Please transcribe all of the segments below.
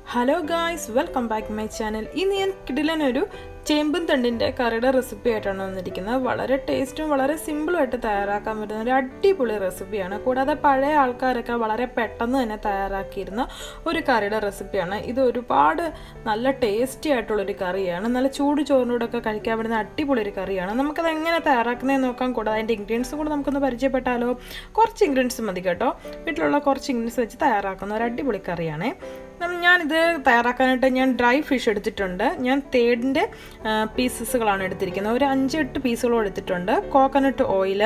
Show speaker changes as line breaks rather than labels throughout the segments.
hello guys welcome back my channel ഇന്ന് ഞാൻ കിടിലനൊരു ചേമ്പും തണ്ടിൻ്റെ കറിയുടെ റെസിപ്പി ആയിട്ടാണ് വന്നിരിക്കുന്നത് വളരെ ടേസ്റ്റും വളരെ സിമ്പിളായിട്ട് തയ്യാറാക്കാൻ പറ്റുന്ന ഒരു അടിപൊളി റെസിപ്പിയാണ് കൂടാതെ പഴയ ആൾക്കാരൊക്കെ വളരെ പെട്ടെന്ന് തന്നെ തയ്യാറാക്കിയിരുന്ന ഒരു കറിയുടെ റെസിപ്പിയാണ് ഇത് ഒരുപാട് നല്ല ടേസ്റ്റി ആയിട്ടുള്ളൊരു കറിയാണ് നല്ല ചൂട് ചോറിനോടൊക്കെ കഴിക്കാൻ പറ്റുന്ന അടിപൊളി ഒരു കറിയാണ് നമുക്കത് എങ്ങനെ തയ്യാറാക്കുന്നതെന്ന് നോക്കാം കൂടാതെ അതിൻ്റെ ഇൻഗ്രീഡിയൻസും കൂടെ നമുക്കൊന്ന് പരിചയപ്പെട്ടാലോ കുറച്ച് ഇൻഗ്രീഡിയൻസ് മതി കേട്ടോ വീട്ടിലുള്ള കുറച്ച് ഇൻഗ്രീഡിയൻസ് വെച്ച് തയ്യാറാക്കുന്ന ഒരു അടിപൊളി കറിയാണേ ഞാനിത് തയ്യാറാക്കാനായിട്ട് ഞാൻ ഡ്രൈ ഫിഷ് എടുത്തിട്ടുണ്ട് ഞാൻ തേടിൻ്റെ പീസസുകളാണ് എടുത്തിരിക്കുന്നത് ഒരു അഞ്ചെട്ട് പീസുകളും എടുത്തിട്ടുണ്ട് കോക്കനട്ട് ഓയില്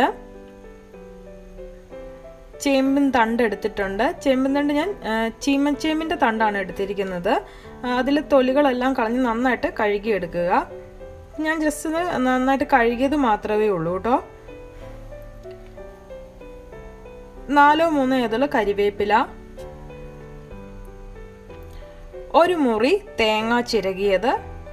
ചേമ്പിൻ തണ്ട് എടുത്തിട്ടുണ്ട് ചേമ്പിൻ തണ്ട് ഞാൻ ചീമച്ചേമ്പിൻ്റെ തണ്ടാണ് എടുത്തിരിക്കുന്നത് അതിൽ തൊലികളെല്ലാം കളഞ്ഞ് നന്നായിട്ട് കഴുകിയെടുക്കുക ഞാൻ ജസ്റ്റ് നന്നായിട്ട് കഴുകിയത് മാത്രമേ ഉള്ളൂ കേട്ടോ നാലോ മൂന്നോ ഏതോ കരിവേപ്പില ഒരു മുറി തേങ്ങ ചിരകിയത്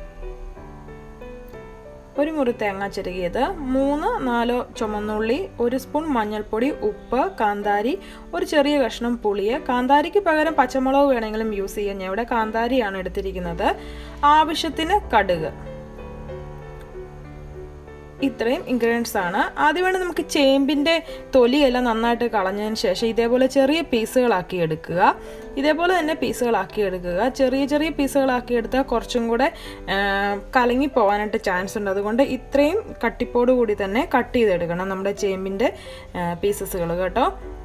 ഒരു മുറി തേങ്ങ ചിരകിയത് മൂന്ന് നാലോ ചുമന്നുള്ളി ഒരു സ്പൂൺ മഞ്ഞൾപ്പൊടി ഉപ്പ് കാന്താരി ഒരു ചെറിയ കഷ്ണം പുളിയെ കാന്താരിക്ക് പകരം പച്ചമുളക് വേണമെങ്കിലും യൂസ് ചെയ്യാം ഞാൻ ഇവിടെ കാന്താരിയാണ് എടുത്തിരിക്കുന്നത് ആവശ്യത്തിന് കടുക് ഇത്രയും ഇൻഗ്രീഡിയൻസ് ആണ് ആദ്യമായിട്ട് നമുക്ക് ചേമ്പിൻ്റെ തൊലിയെല്ലാം നന്നായിട്ട് കളഞ്ഞതിന് ശേഷം ഇതേപോലെ ചെറിയ പീസുകളാക്കി എടുക്കുക ഇതേപോലെ തന്നെ പീസുകളാക്കി എടുക്കുക ചെറിയ ചെറിയ പീസുകളാക്കി എടുത്താൽ കുറച്ചും കൂടെ കലങ്ങി പോകാനായിട്ട് ചാൻസ് ഉണ്ട് അതുകൊണ്ട് ഇത്രയും കട്ടിപ്പോട് കൂടി തന്നെ കട്ട് ചെയ്തെടുക്കണം നമ്മുടെ ചേമ്പിൻ്റെ പീസസുകൾ കേട്ടോ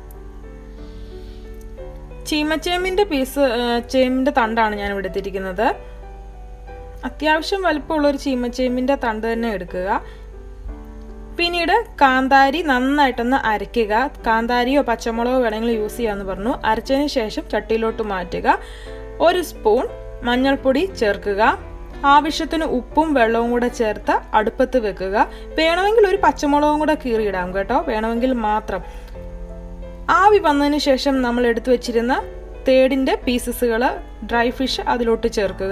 ചീമച്ചേമ്പിൻ്റെ പീസ് ചേമ്പിൻ്റെ തണ്ടാണ് ഞാൻ ഇവിടെ എടുത്തിരിക്കുന്നത് അത്യാവശ്യം വലുപ്പമുള്ള ഒരു ചീമച്ചേമ്പിൻ്റെ തണ്ട് തന്നെ എടുക്കുക പിന്നീട് കാന്താരി നന്നായിട്ടൊന്ന് അരയ്ക്കുക കാന്താരിയോ പച്ചമുളകോ വേണമെങ്കിൽ യൂസ് ചെയ്യാമെന്ന് പറഞ്ഞു അരച്ചതിന് ശേഷം ചട്ടിയിലോട്ട് മാറ്റുക ഒരു സ്പൂൺ മഞ്ഞൾപ്പൊടി ചേർക്കുക ആവശ്യത്തിന് ഉപ്പും വെള്ളവും കൂടെ ചേർത്ത് അടുപ്പത്ത് വെക്കുക വേണമെങ്കിൽ ഒരു പച്ചമുളകും കൂടെ കീറിയിടാം കേട്ടോ വേണമെങ്കിൽ മാത്രം ആവി വന്നതിന് ശേഷം നമ്മൾ എടുത്തു വെച്ചിരുന്ന തേടിൻ്റെ പീസസുകൾ ഡ്രൈ ഫിഷ് അതിലോട്ട് ചേർക്കുക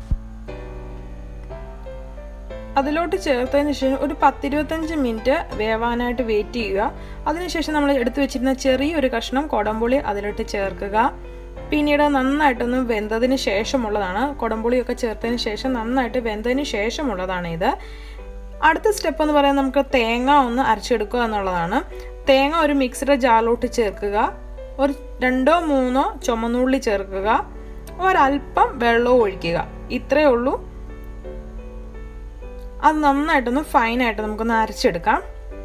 അതിലോട്ട് ചേർത്തതിന് ശേഷം ഒരു പത്തിരുപത്തഞ്ച് മിനിറ്റ് വേവാനായിട്ട് വെയിറ്റ് ചെയ്യുക അതിനുശേഷം നമ്മൾ എടുത്തു വെച്ചിരുന്ന ചെറിയൊരു കഷ്ണം കൊടംപുളി അതിലോട്ട് ചേർക്കുക പിന്നീട് നന്നായിട്ടൊന്ന് വെന്തതിന് ശേഷമുള്ളതാണ് കൊടംപുളിയൊക്കെ ചേർത്തതിന് ശേഷം നന്നായിട്ട് വെന്തതിന് ശേഷമുള്ളതാണ് ഇത് അടുത്ത സ്റ്റെപ്പ് എന്ന് പറയുന്നത് നമുക്ക് തേങ്ങ ഒന്ന് അരച്ചെടുക്കുക എന്നുള്ളതാണ് തേങ്ങ ഒരു മിക്സിയുടെ ജാറിലോട്ട് ചേർക്കുക ഒരു രണ്ടോ മൂന്നോ ചുമന്നുള്ളി ചേർക്കുക ഒരല്പം വെള്ളവും ഒഴിക്കുക ഇത്രയേ ഉള്ളൂ അത് നന്നായിട്ടൊന്ന് ഫൈനായിട്ട് നമുക്കൊന്ന് അരച്ചെടുക്കാം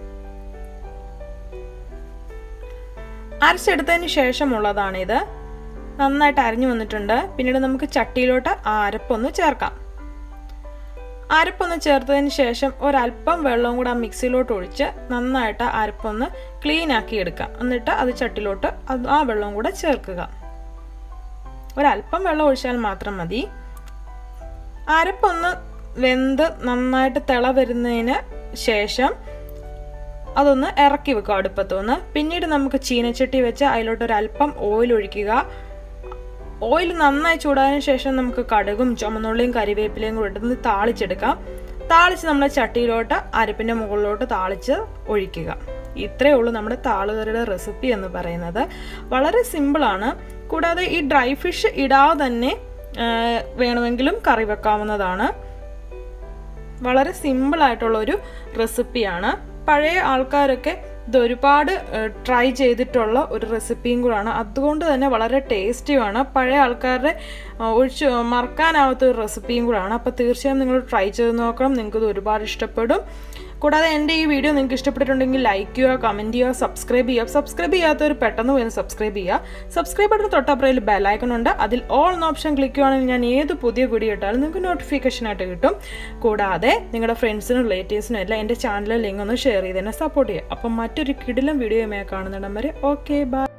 അരച്ചെടുത്തതിന് ശേഷമുള്ളതാണിത് നന്നായിട്ട് അരിഞ്ഞു വന്നിട്ടുണ്ട് പിന്നീട് നമുക്ക് ചട്ടിയിലോട്ട് ആ അരപ്പൊന്ന് ചേർക്കാം അരപ്പൊന്ന് ചേർത്തതിന് ശേഷം ഒരല്പം വെള്ളവും കൂടെ ആ മിക്സിയിലോട്ട് ഒഴിച്ച് നന്നായിട്ട് അരപ്പൊന്ന് ക്ലീൻ ആക്കി എടുക്കാം എന്നിട്ട് അത് ചട്ടിയിലോട്ട് അത് ആ വെള്ളവും കൂടെ ചേർക്കുക ഒരല്പം വെള്ളം ഒഴിച്ചാൽ മാത്രം മതി അരപ്പൊന്ന് വെന്ത് നന്നായിട്ട് തിള വരുന്നതിന് ശേഷം അതൊന്ന് ഇറക്കി വെക്കുക അടുപ്പത്തുനിന്ന് പിന്നീട് നമുക്ക് ചീനച്ചട്ടി വെച്ച് അതിലോട്ട് ഒരു അല്പം ഓയിൽ ഒഴിക്കുക ഓയിൽ നന്നായി ചൂടായതിനു ശേഷം നമുക്ക് കടുകും ചുമന്നുള്ളിയും കരിവേപ്പിലയും കൂടെ ഇട്ട് താളിച്ചെടുക്കാം താളിച്ച് നമ്മൾ ചട്ടിയിലോട്ട് അരപ്പിൻ്റെ മുകളിലോട്ട് താളിച്ച് ഒഴിക്കുക ഇത്രയേ ഉള്ളൂ നമ്മുടെ താളുകറിയുടെ റെസിപ്പി എന്ന് പറയുന്നത് വളരെ സിമ്പിളാണ് കൂടാതെ ഈ ഡ്രൈ ഫിഷ് ഇടാതെ തന്നെ വേണമെങ്കിലും കറി വെക്കാവുന്നതാണ് വളരെ സിമ്പിൾ ആയിട്ടുള്ള ഒരു റെസിപ്പിയാണ് പഴയ ആൾക്കാരൊക്കെ ഇത് ഒരുപാട് ട്രൈ ചെയ്തിട്ടുള്ള ഒരു റെസിപ്പിയും കൂടാണ് അതുകൊണ്ട് തന്നെ വളരെ ടേസ്റ്റിയുമാണ് പഴയ ആൾക്കാരുടെ ഒഴിച്ച് മറക്കാനാവാത്ത ഒരു റെസിപ്പിയും കൂടാണ് അപ്പോൾ തീർച്ചയായും നിങ്ങൾ ട്രൈ ചെയ്ത് നോക്കണം നിങ്ങൾക്കിത് ഒരുപാട് ഇഷ്ടപ്പെടും കൂടാതെ എൻ്റെ ഈ വീഡിയോ നിങ്ങൾക്ക് ഇഷ്ടപ്പെട്ടിട്ടുണ്ടെങ്കിൽ ലൈക്ക് ചെയ്യുക കമൻറ്റ് ചെയ്യുക സബ്സ്ക്രൈബ് ചെയ്യുക സബ്സ്ക്രൈബ് ചെയ്യാത്തവർ പെട്ടെന്ന് പോയി സബ്സ്ക്രൈബ് ചെയ്യുക സബ്സ്ക്രൈബ് ബട്ടൺ തൊട്ടപ്പുറയിൽ ബെലൈക്കൺ ഉണ്ട് അതിൽ ഓൾ എന്ന ഓപ്ഷൻ ക്ലിക്ക് ചെയ്യുകയാണെങ്കിൽ ഞാൻ ഏത് പുതിയ വീഡിയോ ഇട്ടാലും നിങ്ങൾക്ക് നോട്ടിഫിക്കേഷൻ ആയിട്ട് കിട്ടും കൂടാതെ നിങ്ങളുടെ ഫ്രണ്ട്സിനും റിലേറ്റീവ്സിനും എല്ലാം എൻ്റെ ചാനലിൽ ലിങ്ക് ഒന്ന് ഷെയർ ചെയ്ത് തന്നെ സപ്പോർട്ട് ചെയ്യുക അപ്പം മറ്റൊരു കിടിലം വീഡിയോയുമായി കാണുന്നിടം വരെ ഓക്കെ ബൈ